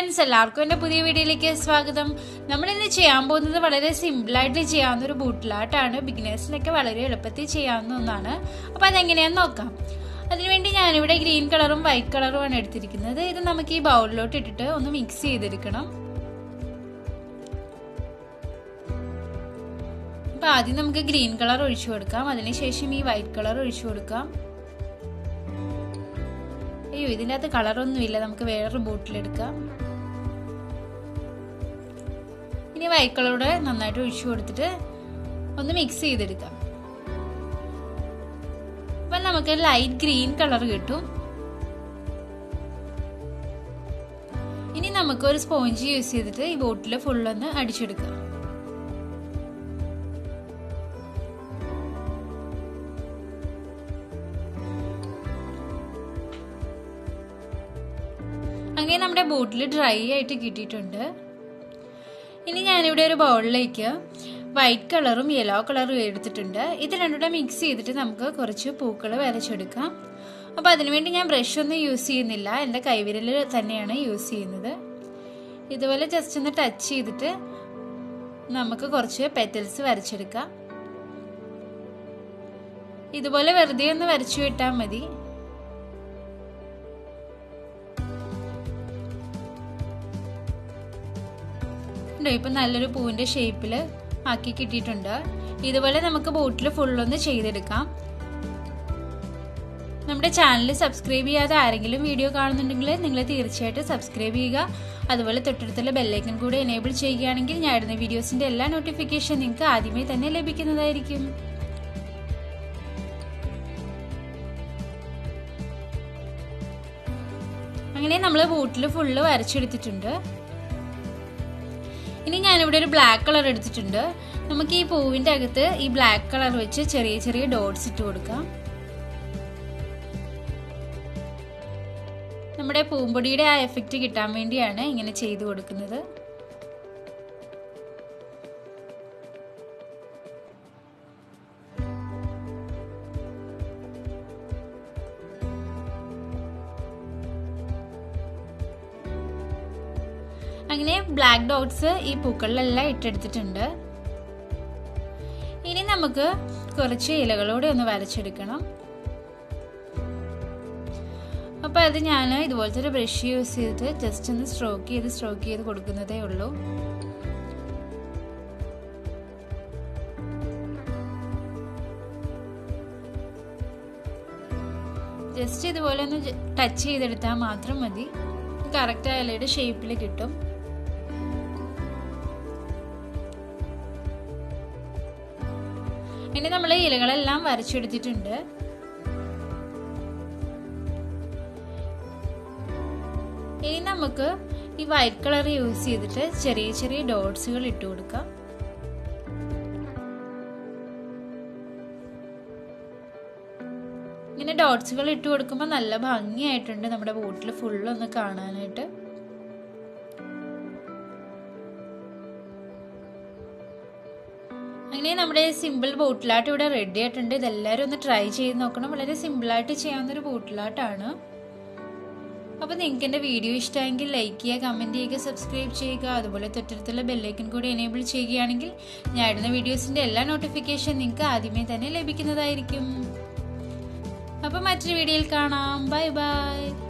friends എല്ലാവർക്കും എൻ്റെ പുതിയ വീഡിയോയിലേക്ക് സ്വാഗതം നമ്മൾ ഇന്ന് ചെയ്യാൻ പോകുന്നത് വളരെ സിമ്പിളായിട്ട് ചെയ്യാവുന്ന ഒരു ബൂട്ടിലാട്ടാണ് ബിഗിനേഴ്സിനൊക്കെ വളരെ എളുപ്പത്തിൽ ചെയ്യാവുന്ന ഒന്നാണ് അപ്പോൾ അതെങ്ങനെയാണെന്ന് നോക്കാം അതിനുവേണ്ടി ഞാനിവിടെ ഗ്രീൻ കളറും വൈറ്റ് കളറുമാണ് എടുത്തിരിക്കുന്നത് ഇത് നമുക്ക് ഈ ബൗളിലോട്ട് ഇട്ടിട്ട് ഒന്ന് മിക്സ് ചെയ്തെടുക്കണം അപ്പോൾ ആദ്യം നമുക്ക് ഗ്രീൻ കളർ ഒഴിച്ചു കൊടുക്കാം അതിനുശേഷം ഈ വൈറ്റ് കളർ ഒഴിച്ചു കൊടുക്കാം അയ്യോ ഇതിൻ്റെ അകത്ത് കളറൊന്നുമില്ല നമുക്ക് വേറൊരു ബോട്ടിലെടുക്കാം ഇനി വൈറ്റ് കളറൂടെ നന്നായിട്ട് ഒഴിച്ചു കൊടുത്തിട്ട് ഒന്ന് മിക്സ് ചെയ്തെടുക്കാം അപ്പം നമുക്ക് ലൈറ്റ് ഗ്രീൻ കളർ കിട്ടും ഇനി നമുക്ക് ഒരു സ്പോഞ്ച് യൂസ് ചെയ്തിട്ട് ഈ ബോട്ടിൽ ഫുള്ളൊന്ന് അടിച്ചെടുക്കാം അങ്ങനെ നമ്മുടെ ബോട്ടിൽ ഡ്രൈ ആയിട്ട് കിട്ടിയിട്ടുണ്ട് ഇനി ഞാനിവിടെ ഒരു ബൗളിലേക്ക് വൈറ്റ് കളറും യെല്ലോ കളറും എടുത്തിട്ടുണ്ട് ഇത് രണ്ടുകൂടെ മിക്സ് ചെയ്തിട്ട് നമുക്ക് കുറച്ച് പൂക്കൾ വരച്ചെടുക്കാം അപ്പോൾ അതിനുവേണ്ടി ഞാൻ ബ്രഷ് ഒന്നും യൂസ് ചെയ്യുന്നില്ല എൻ്റെ കൈവിരൽ തന്നെയാണ് യൂസ് ചെയ്യുന്നത് ഇതുപോലെ ജസ്റ്റ് ഒന്ന് ടച്ച് ചെയ്തിട്ട് നമുക്ക് കുറച്ച് പെറ്റൽസ് വരച്ചെടുക്കാം ഇതുപോലെ വെറുതെ ഒന്ന് വരച്ചു വിട്ടാൽ മതി ഉണ്ടോ ഇപ്പം നല്ലൊരു പൂവിൻ്റെ ഷേപ്പിൽ ആക്കി കിട്ടിയിട്ടുണ്ട് ഇതുപോലെ നമുക്ക് ബോട്ടിൽ ഫുള്ളൊന്ന് ചെയ്തെടുക്കാം നമ്മുടെ ചാനൽ സബ്സ്ക്രൈബ് ചെയ്യാതെ ആരെങ്കിലും വീഡിയോ കാണുന്നുണ്ടെങ്കിൽ നിങ്ങൾ തീർച്ചയായിട്ടും സബ്സ്ക്രൈബ് ചെയ്യുക അതുപോലെ തൊട്ടടുത്തുള്ള ബെല്ലൈക്കൻ കൂടെ എനേബിൾ ചെയ്യുകയാണെങ്കിൽ ഞാൻ ഇടുന്ന വീഡിയോസിൻ്റെ എല്ലാ നോട്ടിഫിക്കേഷൻ നിങ്ങൾക്ക് ആദ്യമേ തന്നെ ലഭിക്കുന്നതായിരിക്കും അങ്ങനെ നമ്മൾ ബോട്ടിൽ ഫുള്ള് വരച്ചെടുത്തിട്ടുണ്ട് ഇനി ഞാനിവിടെ ഒരു ബ്ലാക്ക് കളർ എടുത്തിട്ടുണ്ട് നമുക്ക് ഈ പൂവിന്റെ അകത്ത് ഈ ബ്ലാക്ക് കളർ വെച്ച് ചെറിയ ചെറിയ ഡോട്ട്സ് ഇട്ട് കൊടുക്കാം നമ്മുടെ പൂമ്പൊടിയുടെ ആ എഫക്റ്റ് കിട്ടാൻ വേണ്ടിയാണ് ഇങ്ങനെ ചെയ്തു കൊടുക്കുന്നത് അങ്ങനെ ബ്ലാക്ക് ഡോട്ട്സ് ഈ പൂക്കളിലെല്ലാം ഇട്ടെടുത്തിട്ടുണ്ട് ഇനി നമുക്ക് കുറച്ച് ഇലകളോടെ ഒന്ന് വരച്ചെടുക്കണം അപ്പോൾ അത് ഞാൻ ഇതുപോലത്തെ ഒരു ബ്രഷ് യൂസ് ചെയ്തിട്ട് ജസ്റ്റ് ഒന്ന് സ്ട്രോക്ക് ചെയ്ത് സ്ട്രോക്ക് ചെയ്ത് കൊടുക്കുന്നതേ ഉള്ളൂ ജസ്റ്റ് ഇതുപോലെ ഒന്ന് ടച്ച് ചെയ്തെടുത്താൽ മാത്രം മതി കറക്റ്റ് ഇലയുടെ ഷേപ്പിൽ കിട്ടും ഇനി നമ്മൾ ഇലകളെല്ലാം വരച്ചെടുത്തിട്ടുണ്ട് ഇനി നമുക്ക് ഈ വൈറ്റ് കളർ യൂസ് ചെയ്തിട്ട് ചെറിയ ചെറിയ ഡോട്ട്സുകൾ ഇട്ട് കൊടുക്കാം ഇങ്ങനെ ഡോട്ട്സുകൾ ഇട്ട് കൊടുക്കുമ്പോൾ നല്ല ഭംഗിയായിട്ടുണ്ട് നമ്മുടെ ബോട്ടിൽ ഫുള്ളൊന്ന് കാണാനായിട്ട് അങ്ങനെ നമ്മുടെ സിമ്പിൾ ബോട്ടിലാട്ട് ഇവിടെ റെഡി ആയിട്ടുണ്ട് ഇതെല്ലാവരും ഒന്ന് ട്രൈ ചെയ്ത് നോക്കണം വളരെ സിമ്പിളായിട്ട് ചെയ്യാവുന്ന ഒരു ബോട്ടിലാട്ടാണ് അപ്പോൾ നിങ്ങൾക്ക് എൻ്റെ വീഡിയോ ഇഷ്ടമെങ്കിൽ ലൈക്ക് ചെയ്യുക കമൻറ്റ് ചെയ്യുക സബ്സ്ക്രൈബ് ചെയ്യുക അതുപോലെ തൊട്ടടുത്തുള്ള ബെല്ലൈക്കൻ കൂടി എനേബിൾ ചെയ്യുകയാണെങ്കിൽ ഞാൻ ഇടുന്ന വീഡിയോസിൻ്റെ എല്ലാ നോട്ടിഫിക്കേഷൻ നിങ്ങൾക്ക് ആദ്യമേ തന്നെ ലഭിക്കുന്നതായിരിക്കും അപ്പോൾ മറ്റൊരു വീഡിയോയിൽ കാണാം ബൈ ബൈ